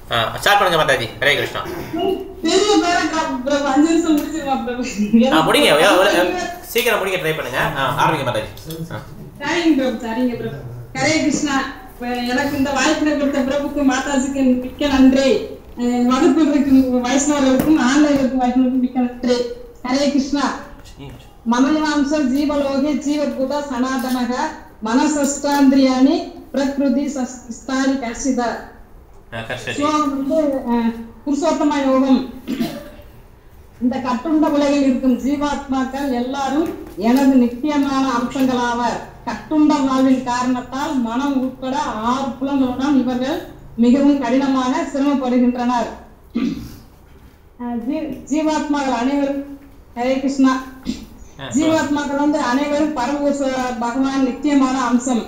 Start பண்ணுங்க மாதாஜி ஹரே கிருஷ்ணா பெரிய paragraph பிரபு அஞ்சு நிமிஷம் முடிச்சிருவான் பிரபு ஆ முடிங்க எவ்வளவு- எவ்வளவு- சீக்கிரம் முடிக்க ட்ரை பண்ணுங்க ஆ, ஆரம்பிங்க மாதாஜி ஆ. சரிங்க பிரபு சரிங்க பிரபு ஹரே கிருஷ்ணா இப்ப எனக்கு இந்த வாய்ப்பினை கொடுத்த பிரபுக்கு மாதாஜிக்கு மிக்க நன்றி அஹ் வகுப்பில் இருக்கும் வைஷ்ணவர்களுக்கும் ஆன்லைனுக்கும் வைஷ்ணவருக்கும் மிக்க நன்றி ஹரே கிருஷ்ணா మనమాంస జీవలోకే జీవభూత సనాతనగ మనసష్టాంద్రియాని ప్రకృతి స్థాయి కర్షిత ஆ, கஷ்டம் ஸோ வந்து அஹ், புருஷோத்தம யோகம் இந்த கட்டுண்ட உலகில் இருக்கும் ஜீவாத்மாக்கள் எல்லாரும் எனது நித்தியமான அம்சங்களாவர் கட்டுண்ட வாழ்வின் காரணத்தால் மனம் உட்பட ஆறு புலங்களுடன் இவர்கள் மிகவும் கடினமாக சிரமப்படுகின்றனர் அஹ், ஜீ- ஜீவாத்மாக்கள் அனைவரும் ஹரே கிருஷ்ணா ஜீவாத்மாக்கள் வந்து அனைவரும் பரமபுருஷ பகவான் நித்தியமான அம்சம்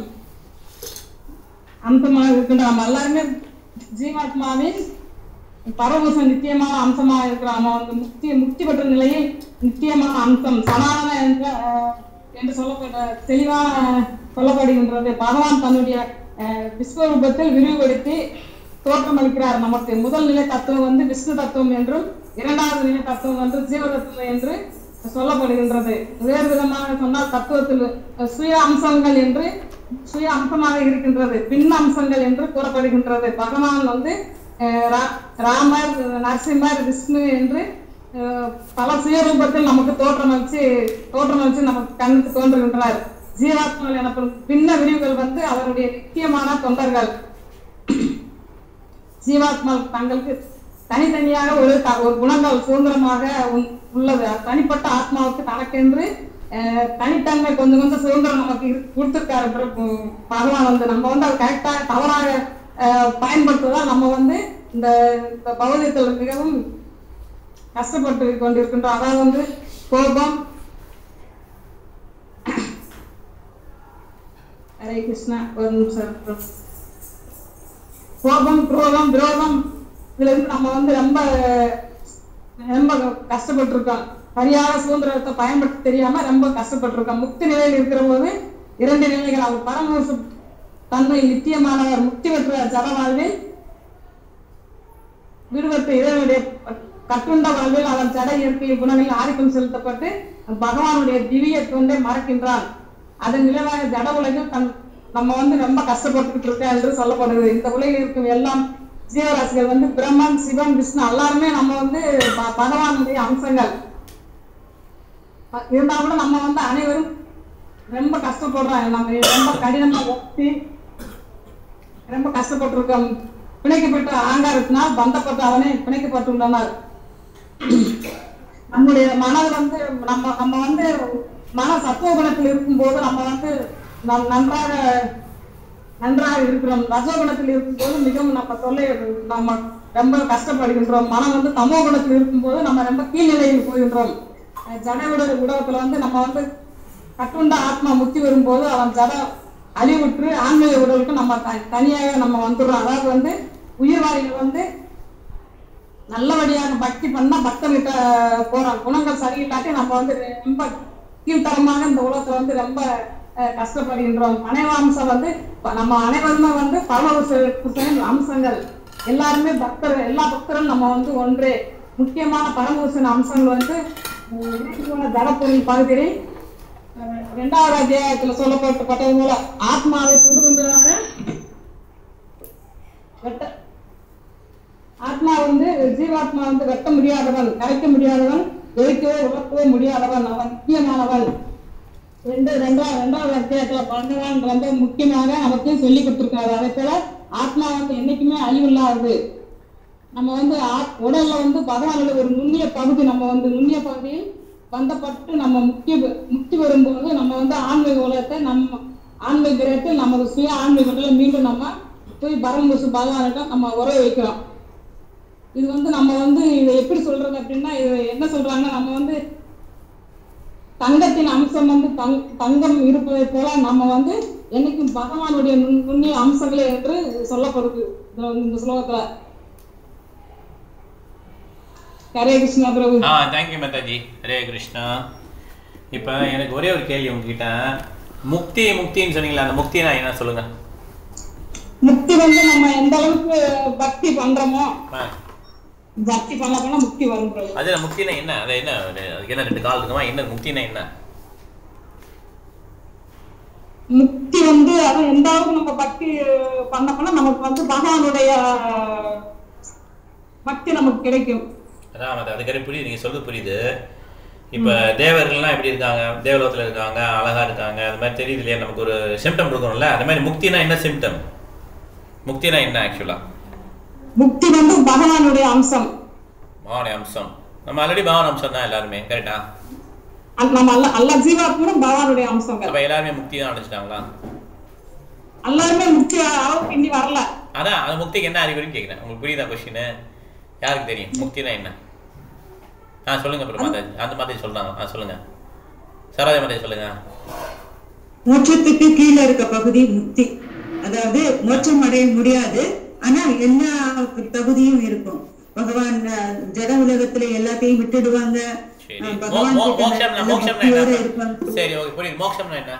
அம்சமாக இருக்கின்ற நம்ம எல்லாருமே ஜீவாத்மாவின் பரமபுருஷ நித்தியமான அம்சமாக இருக்கிறான் அவன் வந்து முக்தி முக்தி பெற்ற நிலையில் நித்தியமான அம்சம் சனாதன என்ற அஹ், என்று சொல்லப்பட்ட தெளிவான சொல்லப்படுகின்றது பகவான் தன்னுடைய அஹ், விஸ்வரூபத்தில் விரிவுபடுத்தி தோற்றமளிக்கிறார் நமக்கு முதல் நிலை தத்துவம் வந்து விஷ்ணு தத்துவம் என்றும் இரண்டாவது நிலை தத்துவம் வந்து ஜீவ தத்துவம் என்று சொல்லப்படுகின்றது வேறு விதமாக சொன்னால் தத்துவத்தில் அஹ், சுய அம்சங்கள் என்று சுய அம்சமாக இருக்கின்றது பின்ன அம்சங்கள் என்று கூறப்படுகின்றது பகவான் வந்து அஹ், ரா- ராமர் நரசிம்மர் விஷ்ணு என்று அஹ், பல சுயரூபத்தில் நமக்கு தோற்றமளிச்சு தோற்றமளிச்சு நமக்கு கண்ணுக்கு தோன்றுகின்றனர் ஜீவாத்மாவில் எனப்படும் பின்ன விரிவுகள் வந்து அவருடைய நித்தியமான தொண்டர்கள் ஜீவாத்மா தங்களுக்கு தனித்தனியாக ஒரு த- ஒரு குணங்கள் சுதந்திரமாக உள்- உள்ளது அது தனிப்பட்ட ஆத்மாவுக்கு தனக்கென்று அஹ், தனித்தன்மை கொஞ்சம் கொஞ்சம் சுதந்திரம் நமக்கு இரு- கொடுத்திருக்காரு பிரபு. பகவான் வந்து நம்ம வந்து அது கரெக்டா தவறாக அஹ், பயன்படுத்துவதால் நம்ம வந்து இந்த இந்த பௌதியத்தில் மிகவும் கஷ்டப்பட்டு கொண்டிருக்கின்றோம் அதாவது வந்து கோபம் ஹரே கிருஷ்ணா ஒரு நிமிஷம் பிரபு. கோபம் குரோதம் விரோதம் இதுல இருந்து நம்ம வந்து ரொம்ப ரொம்ப கஷ்டப்பட்டு இருக்கோம் சரியான சுதந்திரத்தை பயன்படுத்த தெரியாம ரொம்ப கஷ்டப்பட்டு இருக்கோம் முக்தி நிலையில் இருக்கிற போது இரண்டு நிலைகள் அவர் பரமபுருஷ தன்மை நித்தியமானவர் முக்தி பெற்ற ஜட வாழ்வில் விடுபட்ட இறைவனுடைய கட்டுண்ட வாழ்வில் அவன் ஜட இயற்கை குணங்களில் ஆதிக்கம் செலுத்தப்பட்டு பகவானுடைய திவ்ய தொண்டை மறக்கின்றான் அதன் விளைவாக ஜட உலகில் தன் நம்ம வந்து ரொம்ப கஷ்டப்பட்டுக்கிட்டு இருக்கோம் என்று சொல்லப்படுது இந்த உலகில் இருக்கும் எல்லாம் ஜீவராசிகள் வந்து பிரம்மன் சிவன் விஷ்ணு எல்லாருமே நம்ம வந்து ப- பகவானுடைய அம்சங்கள் அ- இருந்தா கூட நம்ம வந்து அனைவரும் ரொம்ப கஷ்டப்படுறோம் நம்ம ரொம்ப கடினமா ஒத்தி ரொம்ப கஷ்டப்பட்டிருக்கோம் பிணைக்கப்பட்ட ஆங்காரத்தினால் பந்தப்பட்ட அவனே பிணைக்கப்பட்டுள்ளனர் நம்முடைய மனது வந்து நம்ம நம்ம வந்து மன சத்துவ குணத்தில் இருக்கும்போது நம்ம வந்து நம் நன்றாக நன்றாக இருக்கிறோம் ரஜோகுணத்தில் இருக்கும்போது மிகவும் நம்ம தொல்லை நம்ம ரொம்ப கஷ்டப்படுகின்றோம் மனம் வந்து தமோ குணத்தில் இருக்கும்போது நம்ம ரொம்ப கீழ்நிலையில் போகின்றோம் அஹ் ஜட உட உடகத்துல வந்து நம்ம வந்து கட்டுண்ட ஆத்மா முக்தி வரும்போது அவன் ஜட அழிவுற்று ஆன்மீக உடலுக்கு நம்ம த- தனியாக நம்ம வந்துடுறோம் அதாவது வந்து உயிர்வாளிகள் வந்து நல்லபடியாக பக்தி பண்ணா பக்தர்கிட்ட போறோம் குணங்கள் சரியில்லாட்டி நம்ம வந்து ரொம்ப கீழ்த்தரமாக இந்த உலகத்துல வந்து ரொம்ப அஹ், கஷ்டப்படுகின்றோம் அனைவாம்சம் வந்து ப- நம்ம அனைவருமே வந்து பரமபுருஷன் அம்சங்கள் எல்லாருமே பக்தர் எல்லா பக்தரும் நம்ம வந்து ஒன்றே முக்கியமான பரமபுருஷன் அம்சங்கள் வந்து அஹ், இறைவனோட ஜடப்பொருள் பகுதியில் அஹ், இரண்டாவது அத்தியாயத்துல சொல்லப்பட்டப்பட்டது போல ஆத்மாவை துண்டு துண்டாக வெட்ட ஆத்மா வந்து ஜீவாத்மா வந்து வெட்ட முடியாதவன் கரைக்க முடியாதவன் எரிக்கவோ உழக்கவோ முடியாதவன் அவன் முக்கியமானவன் ரெண்டு ரெண்டாவது ரெண்டாவது அத்தியாயத்துல பகவான் ரொம்ப முக்கியமாக நமக்கு சொல்லி கொடுத்திருக்காரு அதே போல ஆத்மா வந்து என்னைக்குமே அழிவில்லாதது நம்ம வந்து ஆத்- உடல்ல வந்து பகவானோட ஒரு நுண்ணிய பகுதி நம்ம வந்து நுண்ணிய பகுதியில் பந்தப்பட்டு நம்ம முக்கிய முக்தி வரும்போது நம்ம வந்து ஆன்மீக உலகத்தை நம்ம ஆன்மீக கிரகத்தில் நமது சுய ஆன்மீகத்தில் மீண்டும் நம்ம போய் பரமபுருஷ பகவானிடம் நம்ம உறவு வைக்கிறோம் இது வந்து நம்ம வந்து இதை எப்படி சொல்றது அப்படின்னா இது என்ன சொல்றாங்கன்னா நம்ம வந்து தங்கத்தின் அம்சம் வந்து தங் தங்கம் இருப்பதை போல நம்ம வந்து என்னைக்கும் பகவானுடைய நுண்- நுண்ணிய அம்சங்களே என்று சொல்லப்படுது இந்த வந்து இந்த ஸ்லோகத்துல ஹரே கிருஷ்ணா பிரபு ஆ தேங்க்யூ மாதாஜி ஹரே கிருஷ்ணா இப்போ எனக்கு ஒரே ஒரு கேள்வி உங்ககிட்ட முக்தி முக்தின்னு சொன்னீங்களா அந்த முக்தினா என்ன சொல்லுங்க முக்தி வந்து நம்ம எந்த அளவுக்கு பக்தி பண்றோமோ ஆ. பக்தி பண்ண பண்ண முக்தி வரும் பிரபு அது முக்தினா என்ன அது என்ன அது அதுக்கு என்ன ரெண்டு கால் இருக்குமா என்ன முக்தினா என்ன முக்தி வந்து அது எந்த அளவுக்கு நம்ம பக்தி பண்ண பண்ண நமக்கு வந்து பகவானுடைய பக்தி நமக்கு கிடைக்கும் அதான் அது அதுக்கே புரியுது நீங்கள் சொல்றது புரியுது இப்போ தேவர்கள்லாம் எப்படி இருக்காங்க தேவலோகத்தில் இருக்காங்க அழகா இருக்காங்க அது மாதிரி தெரியுது இல்லையா நமக்கு ஒரு சிம்டம் கொடுக்கணும்ல அந்த மாதிரி முக்தினா என்ன சிம்டம் முக்தினா என்ன ஆக்சுவலாக முக்தி வந்து பகவானுடைய அம்சம் பகவானி அம்சம் நம்ம ஆல்ரெடி பகவான் அம்சம் தான் எல்லாருமே கரெக்டா அது நம்ம அல்ல அல்ல ஜீவாத்மனும் பகவானுடைய அம்சங்கள் அப்போ எல்லாருமே முக்தி தான் அடைச்சிட்டாங்களா எல்லாருமே முக்தி அளவுக்கு இன்னி வரல அதான் அது முக்திக்கு என்ன அறிகுறின்னு கேட்குறேன் உங்களுக்கு புரியுதா கொஸ்டின் யாருக்கு தெரியும் முக்தினா என்ன ஆ சொல்லுங்க அப்புறம் மாதாஜி அந்த மாதிரி சொல்றாங்க ஆ சொல்லுங்க சரோஜா மாதாஜி சொல்லுங்க மோட்சத்துக்கு கீழே இருக்க பகுதி முக்தி அதாவது மோட்சம் அடைய முடியாது ஆனா எல்லா தகுதியும் இருக்கும் பகவான் அஹ், ஜட உலகத்துல எல்லாத்தையும் விட்டுடுவாங்க சரி அஹ், மோ- பகவான் மோ- கிட்ட மோட்சம்னா நல்ல மோட்சம்னா பக்தியோட என்ன இருப்பாங்க சரி ஓகே புரியுது மோட்சம்னா என்ன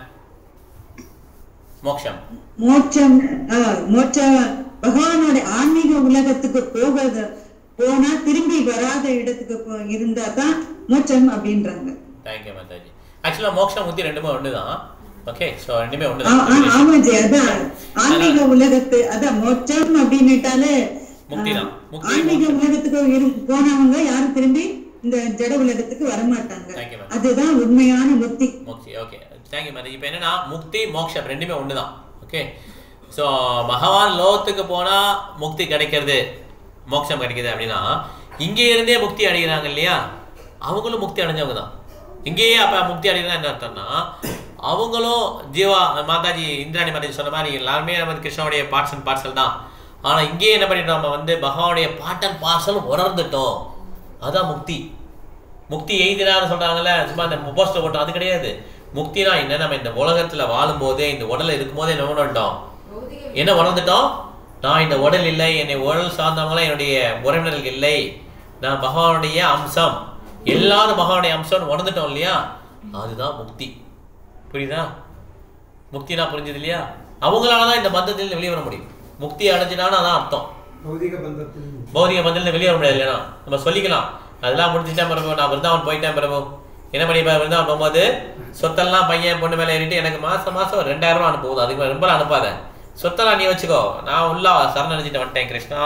மோட்சம் மோட்சம் அஹ், மோட்ச பகவானோட ஆன்மீக உலகத்துக்கு போகாத போனா திரும்பி வராத இடத்துக்கு போ- இருந்தா தான் மோட்சம் அப்படின்றாங்க தேங்க்யூ மாதாஜி ஆக்சுவலாக மோட்சம் முக்தி ரெண்டுமே ஒன்று தான் ஓகே ஸோ ரெண்டுமே ஒன்று ஆ- ஆ- தான் ஆமாஜி அதான் ஆன்மீக உலகத்து அதான் மோட்சம் அப்படின்னுட்டாலே முக்தி தான். ஆ, முக்தி, ஆன்மீக உலகத்துக்கு இரு- போனவங்க யாரும் திரும்பி இந்த ஜட உலகத்துக்கு வரமாட்டாங்க Thank you, ma'am. அதுதான் உண்மையான முக்தி முக்தி ஓகே தேங்க்யூ மாதாஜி இப்போ என்னன்னா முக்தி மோட்சம் ரெண்டுமே ஒன்று தான் ஓகே ஸோ பகவான் லோகத்துக்கு போனால் முக்தி கிடைக்கிறது மோட்சம் கிடைக்குது அப்படின்னா இங்கே இருந்தே முக்தி அடைகிறாங்க இல்லையா அவங்களும் முக்தி அடைஞ்சவங்க தான் இங்கேயே அப்போ முக்தி அடைகிறதா என்ன அர்த்தம்னா அவங்களும் ஜீவா மாதாஜி இந்திராணி மாதாஜி சொன்ன மாதிரி எல்லாருமே நம்ம கிருஷ்ணனுடைய பார்ட்ஸ் அண்ட் பார்சல் தான் ஆனால் இங்கேயே என்ன பண்ணிட்டோம் நம்ம வந்து பகவானுடைய பார்ட் அண்ட் பார்சல் உணர்ந்துட்டோம் அதான் முக்தி முக்தி எய்தினான்னு சொல்றாங்கல்ல சும்மா அந்த போஸ்டர் போட்டோம் அது கிடையாது முக்தினா என்ன நம்ம இந்த உலகத்துல வாழும்போதே இந்த உடல்ல இருக்கும்போதே என்ன உணர்ந்தோம் என்ன உணர்ந்துட்டோம் நான் இந்த உடல் இல்லை என்னை உடல் சார்ந்தவங்களாம் என்னுடைய உறவினர்கள் இல்லை நான் பகவானுடைய அம்சம் எல்லாரும் பகவானுடைய அம்சம்னு உணர்ந்துட்டோம் இல்லையா அதுதான் முக்தி புரியுதா முக்தினா புரிஞ்சது இல்லையா அவங்களால தான் இந்த பந்தத்தில் வெளியே வர முடியும் முக்தி அடைஞ்சினான்னு அதான் அர்த்தம் பௌதிக பந்தத்தில் பௌதிக பந்தத்தில் வெளியே வர முடியாது இல்லைனா நம்ம சொல்லிக்கலாம் அதெல்லாம் முடிஞ்சிட்டேன் பிரபு நான் விருந்தாவன் போயிட்டேன் பிரபு என்ன பண்ணிப்பா விருந்தாவன் போகும்போது சொத்தெல்லாம் பையன் பொண்ணு மேலே ஏறிட்டு எனக்கு மாசம் மாசம் ஒரு ரெண்டாயிரம் ரூபா அனுப்புவது அதுக்கு மேல ரொம்ப அனுப்பாத சொத்தெல்லாம் நீ வச்சுக்கோ நான் உள்ள சரண் அடைஞ்சிட்டு வந்துட்டேன் கிருஷ்ணா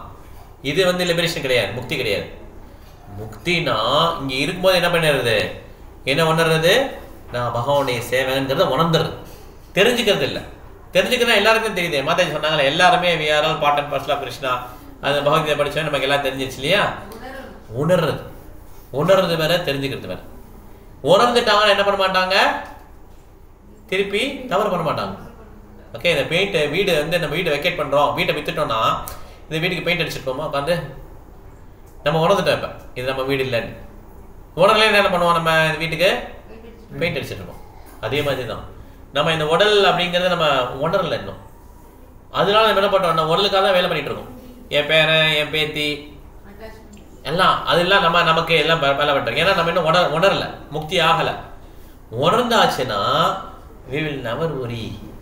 இது வந்து லிபரேஷன் கிடையாது முக்தி கிடையாது முக்தினா இங்க இருக்கும்போது என்ன பண்ணிடுறது என்ன உணர்றது நான் பகவானுடைய சேவகங்கிறத உணர்ந்துறது தெரிஞ்சுக்கிறது இல்லை தெரிஞ்சுக்கிறதா எல்லாருக்கும் தெரியுது மாதாஜி சொன்னாங்களே எல்லாருமே வி ஆர் ஆல் பாட்டன் பர்ஸ்லா கிருஷ்ணா அது பகவத்கீதை படிச்சோம் நமக்கு எல்லாம் தெரிஞ்சிச்சு இல்லையா உணர்றது உணர்றது வேற தெரிஞ்சுக்கிறது வேற உணர்ந்துட்டாங்கன்னா என்ன பண்ண மாட்டாங்க திருப்பி தவறு பண்ண மாட்டாங்க ஓகே இந்த பெயிண்ட் வீடு வந்து நம்ம வீடு வெக்கேட் பண்றோம் வீட்டை வித்துட்டோம்னா இந்த வீட்டுக்கு பெயிண்ட் அடிச்சிருக்கோமா உட்காந்து நம்ம உணர்ந்துட்டோம் இப்போ இது நம்ம வீடு இல்லைன்னு உணரல என்ன பண்ணுவோம் நம்ம இந்த வீட்டுக்கு பெயிண்ட் அடிச்சிட்டு இருக்கோம் அதே மாதிரி தான் நம்ம இந்த உடல் அப்படிங்கிறத நம்ம உணரல இன்னும் அதனால நம்ம என்ன பண்றோம் நம்ம உடலுக்காக தான் வேலை பண்ணிட்டு இருக்கோம் என் பேரன் என் பேத்தி எல்லாம் அதெல்லாம் நம்ம நமக்கு எல்லாம் ப- வேலை பண்றோம் ஏன்னா நம்ம இன்னும் உணர் உணரல முக்தி ஆகல உணர்ந்தாச்சுன்னா we will never worry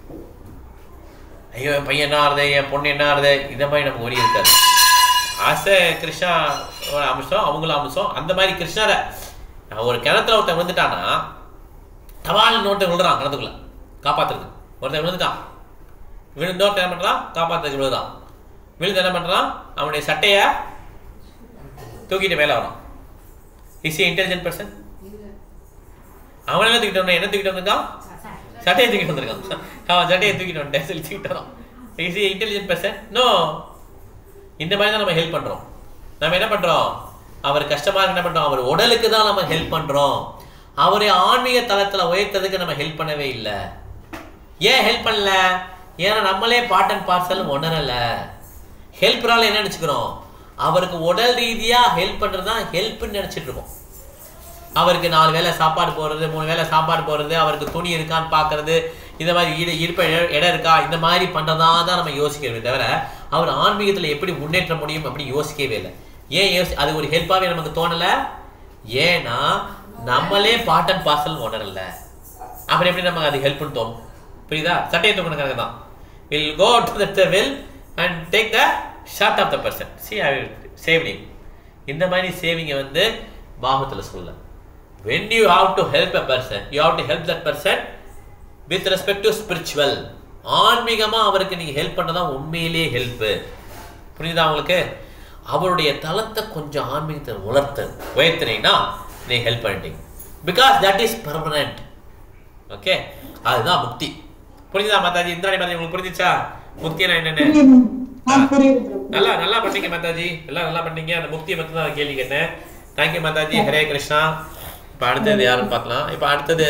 ஐயோ என் பையன் என்ன ஆறுது என் பொண்ணு என்ன ஆறுது இந்த மாதிரி நமக்கு ஒரி இருக்காது ஆசை கிருஷ்ணா ஒரு அம்சம் அவங்களும் அம்சம் அந்த மாதிரி கிருஷ்ணரை ஒரு கிணத்துல ஒருத்தன் விழுந்துட்டானா தவால் நோட்டு விழுறான் கிணத்துக்குள்ள காப்பாத்துறது ஒருத்தன் விழுந்துட்டான் விழுந்தோட்ட என்ன பண்றான் காப்பாத்துறதுக்கு விழுதான் விழுந்து என்ன பண்றான் அவனுடைய சட்டைய தூக்கிட்டு மேல வரான் இஸ் இன்டெலிஜென்ட் பர்சன் அவன் என்ன தூக்கிட்டு வந்தான் என்ன தூக்கிட்டு வந்திருக்கான் சட்டையை தூக்கிட்டு வந்திருக்கான் அவன் சட்டையை தூக்கிட்டு வந்துட்டேன் சொல்லி தூக்கிட்டு வரான் இஸ் இன்டெலிஜென்ட் பர்சன் நோ இந்த மாதிரி தான் நம்ம ஹெல்ப் பண்றோம் நம்ம என்ன பண்றோம் அவர் கஷ்டமா இருக்கு என்ன பண்றோம் அவர் உடலுக்கு தான் நம்ம ஹெல்ப் பண்றோம் அவரை ஆன்மீக தளத்துல உயர்த்ததுக்கு நம்ம ஹெல்ப் பண்ணவே இல்லை ஏன் ஹெல்ப் பண்ணல ஏன்னா நம்மளே பார்ட் அண்ட் பார்சல் உணரல ஹெல்ப்னால என்ன நினைச்சுக்கிறோம் அவருக்கு உடல் ரீதியா ஹெல்ப் பண்றது தான் ஹெல்ப்னு நினைச்சிட்டு இருக்கோம் அவருக்கு நாலு வேளை சாப்பாடு போடுறது மூணு வேளை சாப்பாடு போடுறது அவருக்கு துணி இருக்கான்னு பார்க்கறது இந்த மாதிரி இட இருப்ப இட- இடம் இருக்கா இந்த மாதிரி பண்றதா தான் நம்ம யோசிக்கிறோமே தவிர அவர் ஆன்மீகத்துல எப்படி முன்னேற்ற முடியும் அப்படி யோசிக்கவே இல்லை ஏன் யோசி அது ஒரு ஹெல்ப்பாகவே நமக்கு தோணல ஏன்னா நம்மளே பார்ட் அண்ட் பார்சல் உணரல அப்புறம் எப்படி நமக்கு அது ஹெல்ப்னு தோணும் புரியுதா சட்டையை தூக்கணும் கணக்கு தான் will go to the will and take the shirt of the person C I saving இந்த மாதிரி சேவிங்கை வந்து பாகத்தில் சொல்ல when you have to help a person you have to help that person with respect to spiritual ஆன்மீகமாக அவருக்கு நீங்கள் help பண்ணதான் உண்மையிலேயே ஹெல்ப்பு புரியுதா உங்களுக்கு அவருடைய தளத்தை கொஞ்சம் ஆன்மீகத்தை உலர்த்த உயர்த்தினீங்கன்னா நீ ஹெல்ப் பண்ணிட்டீங்க because that is permanent okay அதுதான் முக்தி புரியுதா மாதாஜி இந்திராணி மாதாஜி உங்களுக்கு புரிஞ்சுச்சா முக்தினா என்னென்ன புரியுது ஆ புரியுது பிரபு நல்லா நல்லா பண்ணீங்க மாதாஜி எல்லாம் நல்லா பண்ணீங்க அந்த முக்தியை பற்றி தான் கேள்வி கேட்டேன் தேங்க்யூ மாதாஜி ஹரே கிருஷ்ணா இப்போ அடுத்தது யாருன்னு பார்க்கலாம் இப்போ அடுத்தது